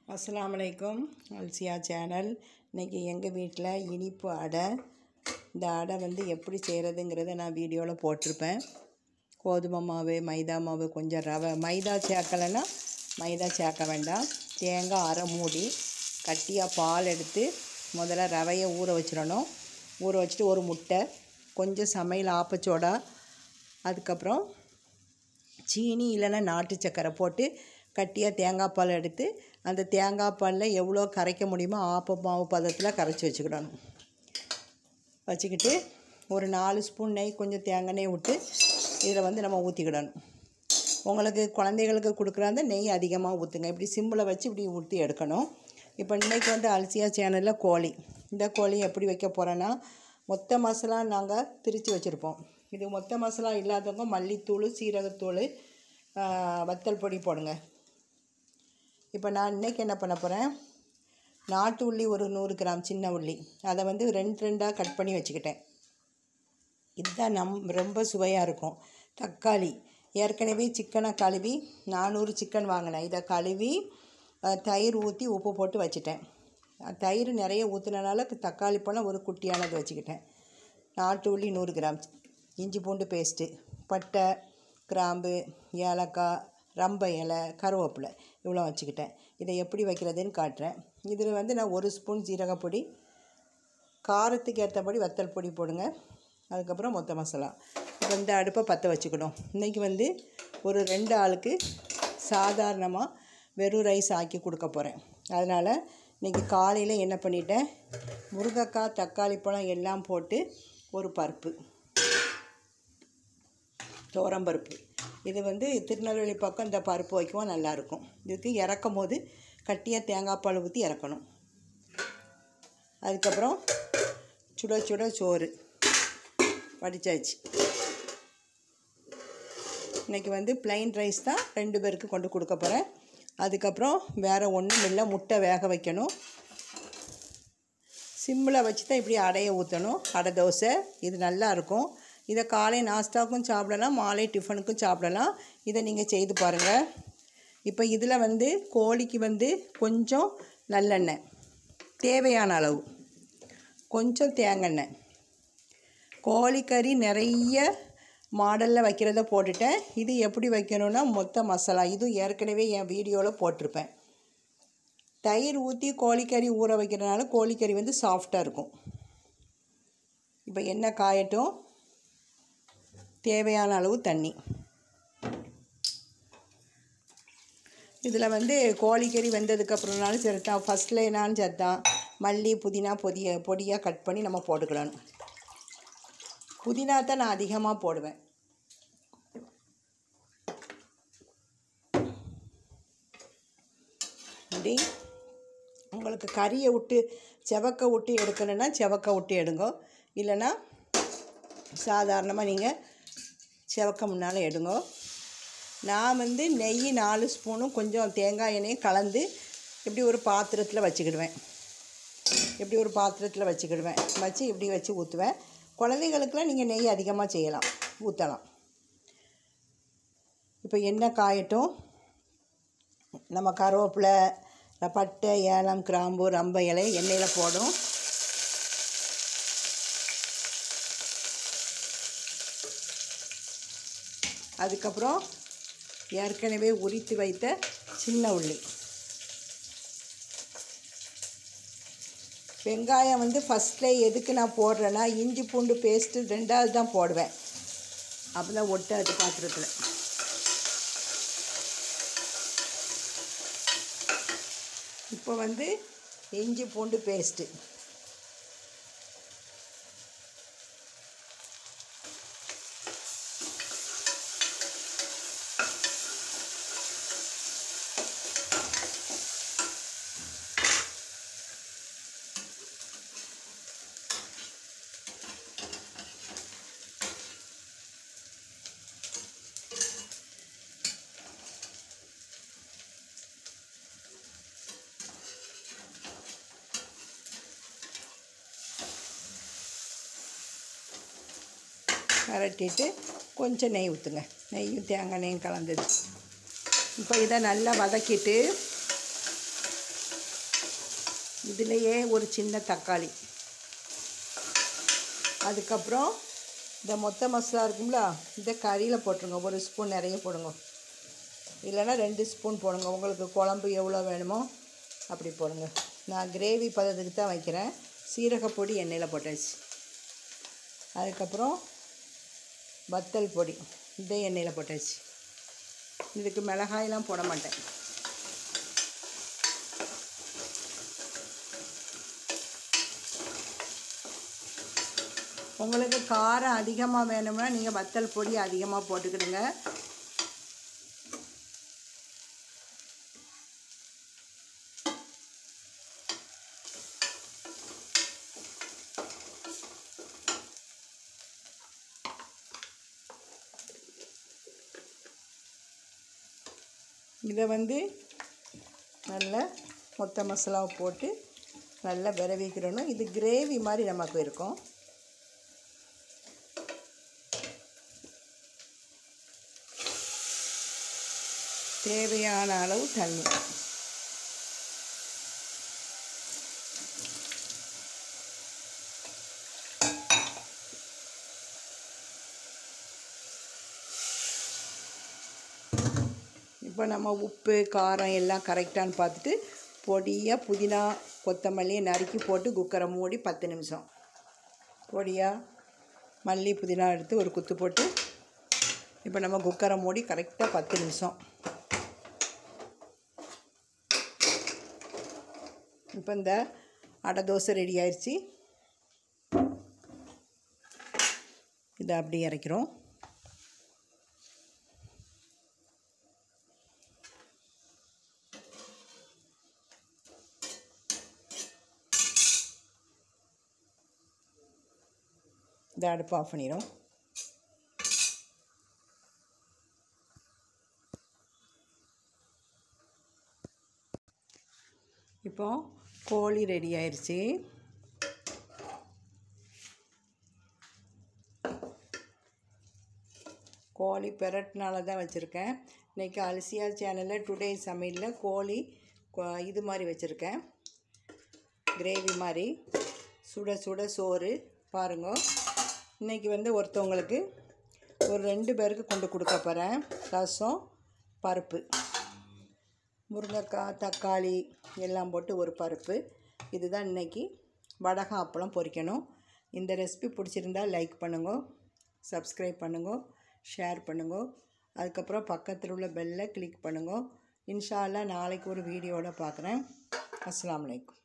அஸ்ஸலாமு அலைக்கும் அல்சியா சேனல் இன்றைக்கி எங்கள் வீட்டில் இனிப்பு அடை இந்த அடை வந்து எப்படி செய்கிறதுங்கிறத நான் வீடியோவில் போட்டிருப்பேன் கோதுமை மாவு மைதா மாவு கொஞ்சம் ரவை மைதா சேர்க்கலைன்னா மைதா சேர்க்க வேண்டாம் தேங்காய் அரை மூடி கட்டியாக பால் எடுத்து முதல்ல ரவையை ஊற வச்சிடணும் ஊற வச்சுட்டு ஒரு முட்டை கொஞ்சம் சமையல் ஆப்பச்சோடா அதுக்கப்புறம் சீனி இல்லைன்னா நாட்டு சக்கரை போட்டு கட்டியாக தேங்காய் பால் எடுத்து அந்த தேங்காய் பாலில் எவ்வளோ கரைக்க முடியுமோ ஆப்ப மாவு பதத்தில் கரைச்சி வச்சுக்கிடணும் வச்சுக்கிட்டு ஒரு நாலு ஸ்பூன் நெய் கொஞ்சம் தேங்காய் நெய் விட்டு இதில் வந்து நம்ம ஊற்றிக்கிடணும் உங்களுக்கு குழந்தைகளுக்கு கொடுக்குறாந்த நெய் அதிகமாக ஊற்றுங்க இப்படி சிம்மில் வச்சு இப்படி ஊற்றி எடுக்கணும் இப்போ இன்றைக்கி வந்து அல்சியா சேனலில் கோழி இந்த கோழி எப்படி வைக்க போகிறேன்னா மொத்த மசாலா நாங்கள் பிரித்து வச்சுருப்போம் இது மொத்த மசாலா இல்லாதவங்க மல்லித்தூள் சீரகத்தூள் வத்தல் பொடி போடுங்க இப்போ நான் இன்றைக்கி என்ன பண்ண போகிறேன் நாட்டு உள்ளி ஒரு நூறு கிராம் சின்ன உள்ளி அதை வந்து ரெண்டு ரெண்டாக கட் பண்ணி வச்சுக்கிட்டேன் இதுதான் நம் ரொம்ப சுவையாக இருக்கும் தக்காளி ஏற்கனவே சிக்கனை கழுவி நானூறு சிக்கன் வாங்கினேன் இதை கழுவி அஹ், தயிர் ஊற்றி உப்பு போட்டு வச்சுட்டேன் அஹ், தயிர் நிறைய ஊற்றுனனால தக்காளி பழம் ஒரு குட்டியானது வச்சுக்கிட்டேன் நாட்டு உள்ளி நூறு கிராம் இஞ்சி பூண்டு பேஸ்ட்டு பட்டை கிராம்பு ஏலக்காய் ரம்ப இலை கருவேப்பிலை இவ்வளோ வச்சுக்கிட்டேன் இதை எப்படி வைக்கிறதுன்னு காட்டுறேன் இதில் வந்து நான் ஒரு ஸ்பூன் ஜீரகப்பொடி காரத்துக்கு ஏற்றபடி வத்தல் பொடி போடுங்க அதுக்கப்புறம் மொத்த மசாலா இப்போ இந்த அடுப்பை பற்ற வச்சுக்கணும் இன்றைக்கி வந்து ஒரு ரெண்டு ஆளுக்கு சாதாரணமாக வெறும் ரைஸ் ஆக்கி கொடுக்க போகிறேன் அதனால் இன்றைக்கி காலையில் என்ன பண்ணிட்டேன் முருங்கைக்காய் தக்காளி பழம் எல்லாம் போட்டு ஒரு பருப்பு துவரம்பருப்பு இது வந்து திருநெல்வேலி பக்கம் இந்த பருப்பு வைக்கவும் நல்லாயிருக்கும் இதுக்கு இறக்கும் போது கட்டியாக தேங்காய் பால் ஊற்றி இறக்கணும் அதுக்கப்புறம் சுட சுட சோறு வடிச்சாச்சு இன்றைக்கி வந்து plain ரைஸ் தான் ரெண்டு பேருக்கு கொண்டு கொடுக்க போகிறேன் அதுக்கப்புறம் வேறு ஒன்றும் இல்லை முட்டை வேக வைக்கணும் சிம்மில் வச்சு தான் இப்படி அடையை ஊற்றணும் அடை தோசை இது நல்லா இருக்கும் இதை காலை நாஸ்டாவுக்கும் சாப்பிடலாம் மாலை டிஃபனுக்கும் சாப்பிடலாம் இதை நீங்கள் செய்து பாருங்கள் இப்போ இதில் வந்து கோழிக்கு வந்து கொஞ்சம் நல்லெண்ணெய் தேவையான அளவு கொஞ்சம் தேங்காய் கோழிக்கறி நிறைய மாடலில் வைக்கிறத போட்டுட்டேன் இது எப்படி வைக்கணும்னா மொத்த மசாலா இதுவும் ஏற்கனவே என் வீடியோவில் போட்டிருப்பேன் தயிர் ஊற்றி கோழிக்கறி ஊற வைக்கிறதுனால கோழிக்கறி வந்து சாஃப்டாக இருக்கும் இப்போ எண்ணெய் காயட்டும் தேவையான அளவு தண்ணி இதில் வந்து கோழிக்கறி வெந்ததுக்கப்புறம்னாலும் சரிதான் ஃபஸ்ட்டில் என்னாலும் சரிதான் மல்லி புதினா பொதிய பொடியாக கட் பண்ணி நம்ம போட்டுக்கிடணும் புதினா தான் நான் அதிகமாக போடுவேன் இப்படி உங்களுக்கு கறியை விட்டு செவக்க விட்டு எடுக்கணுன்னா செவக்க விட்டு எடுங்க இல்லைன்னா சாதாரணமாக நீங்கள் செவக்க முன்னால் எடுங்க நான் வந்து நெய் நாலு ஸ்பூனும் கொஞ்சம் தேங்காய் எண்ணெயும் கலந்து இப்படி ஒரு பாத்திரத்தில் வச்சுக்கிடுவேன் இப்படி ஒரு பாத்திரத்தில் வச்சுக்கிடுவேன் வச்சு இப்படி வச்சு ஊற்றுவேன் குழந்தைகளுக்கெல்லாம் நீங்கள் நெய் அதிகமாக செய்யலாம் ஊற்றலாம் இப்போ எண்ணெய் காயட்டும் நம்ம கருவேப்பிலை பட்டை ஏலம் கிராம்பு ரம்ப இலை எண்ணெயில் போடும் அதுக்கப்புறம் ஏற்கனவே உரித்து வைத்த சின்ன உள்ளி வெங்காயம் வந்து ஃபஸ்ட்டில் எதுக்கு நான் போடுறேன்னா இஞ்சி பூண்டு பேஸ்ட்டு ரெண்டாவது தான் போடுவேன் அப்போ தான் ஒட்டாது பாத்திரத்தில் இப்போ வந்து இஞ்சி பூண்டு பேஸ்ட்டு கரட்டிட்டு கொஞ்சம் நெய் ஊற்றுங்க நெய்யும் தேங்காய் நெய்யும் கலந்தது இப்போ இதை நல்லா வதக்கிட்டு இதுலேயே ஒரு சின்ன தக்காளி அதுக்கப்புறம் இந்த மொத்த மசாலா இருக்குங்களா இந்த கறியில் போட்டுருங்க ஒரு ஸ்பூன் நிறைய போடுங்க இல்லைன்னா ரெண்டு ஸ்பூன் போடுங்க உங்களுக்கு குழம்பு எவ்வளோ வேணுமோ அப்படி போடுங்க நான் கிரேவி பதத்துக்கு தான் வைக்கிறேன் சீரகப்பொடி எண்ணெயில் போட்டாச்சு அதுக்கப்புறம் வத்தல் பொடி இதே எண்ணெயில் போட்டாச்சு இதுக்கு மிளகாயெலாம் போட மாட்டேன் உங்களுக்கு காரம் அதிகமாக வேணும்னா நீங்கள் வத்தல் பொடி அதிகமாக போட்டுக்கிடுங்க இதை வந்து நல்லா மொத்த மசாலாவை போட்டு நல்லா விரவிக்கிறணும் இது கிரேவி மாதிரி நமக்கு இருக்கும் தேவையான அளவு தண்ணி இப்போ நம்ம உப்பு காரம் எல்லாம் கரெக்டானு பார்த்துட்டு பொடியாக புதினா கொத்தமல்லியை நறுக்கி போட்டு குக்கரை மூடி பத்து நிமிஷம் பொடியாக மல்லி புதினா எடுத்து ஒரு குத்து போட்டு இப்போ நம்ம குக்கரை மூடி கரெக்டாக பத்து நிமிஷம் இப்போ இந்த அடை தோசை ரெடி ஆயிடுச்சு இதை அப்படி இறக்கிறோம் இதை அடுப்பு ஆஃப் பண்ணிடும் இப்போ கோழி ரெடி ஆயிடுச்சு கோழி பெரட்னால தான் வச்சுருக்கேன் இன்றைக்கி அலசியா சேனலில் டுடே சமையலில் கோழி கொ- இது மாதிரி வச்சுருக்கேன் கிரேவி மாதிரி சுட சுட சோறு பாருங்க இன்றைக்கி வந்து ஒருத்தவங்களுக்கு ஒரு ரெண்டு பேருக்கு கொண்டு கொடுக்க போகிறேன் ரசம் பருப்பு முருங்கைக்காய் தக்காளி எல்லாம் போட்டு ஒரு பருப்பு இதுதான் இன்றைக்கி வடகம் அப்பளம் பொரிக்கணும் இந்த ரெசிபி பிடிச்சிருந்தா லைக் பண்ணுங்க சப்ஸ்கிரைப் பண்ணுங்க ஷேர் பண்ணுங்க அதுக்கப்புறம் பக்கத்தில் உள்ள பெல்லை கிளிக் பண்ணுங்க இன்ஷா அல்லாஹ் நாளைக்கு ஒரு வீடியோட பார்க்குறேன் அஸ்ஸலாமு அலைக்கும்